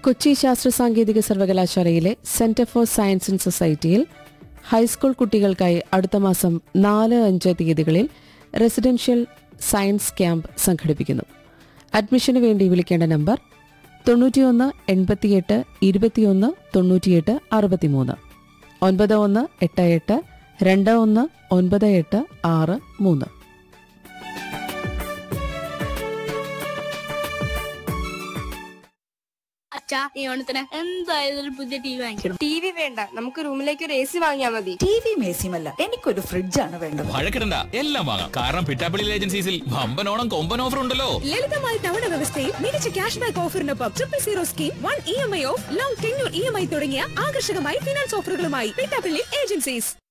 കൊച്ചി ശാസ്ത്ര സാങ്കേതിക സർവകലാശാലയിലെ സെന്റർ ഫോർ സയൻസ് ആൻഡ് സൊസൈറ്റിയിൽ ഹൈസ്കൂൾ കുട്ടികൾക്കായി അടുത്ത മാസം നാല് അഞ്ച് തീയതികളിൽ റെസിഡൻഷ്യൽ സയൻസ് ക്യാമ്പ് സംഘടിപ്പിക്കുന്നു അഡ്മിഷന് വേണ്ടി വിളിക്കേണ്ട നമ്പർ തൊണ്ണൂറ്റിയൊന്ന് എൺപത്തിയെട്ട് ഇരുപത്തിയൊന്ന് തൊണ്ണൂറ്റിയെട്ട് അറുപത്തിമൂന്ന് ഒൻപത് ഒന്ന് എട്ട് എട്ട് രണ്ട് ഒന്ന് ഒൻപത് എട്ട് ആറ് മൂന്ന് അച്ഛാ ഈ ഓണത്തിന് എന്തായാലും ഒരു പുതിയ ടി വി വാങ്ങിക്കണം ടി വി വേണ്ട നമുക്ക് റൂമിലേക്ക് ഒരു എ സി വാങ്ങിയാൽ മതി ടി വി മേസിയുമല്ല എനിക്കൊരു ഫ്രിഡ്ജാണ് വേണ്ടത് വഴക്കിടണ്ട എല്ലാം വാങ്ങാം കാരണം പിറ്റാപ്പിളി ഏജൻസീസിൽ വമ്പൻ ഓണം കൊമ്പൻ ഓഫർ ഉണ്ടല്ലോ ലളിതമായ തവണ വ്യവസ്ഥയിൽ മികച്ച ക്യാഷ് ബാക്ക് ഓഫറിനൊപ്പം triple zero scheme one E M I of long tenure E M I തുടങ്ങിയ ആകർഷകമായ ഫിനാൻസ് ഓഫറുകളുമായി പിറ്റാപ്പിള്ളി ഏജൻസീസ്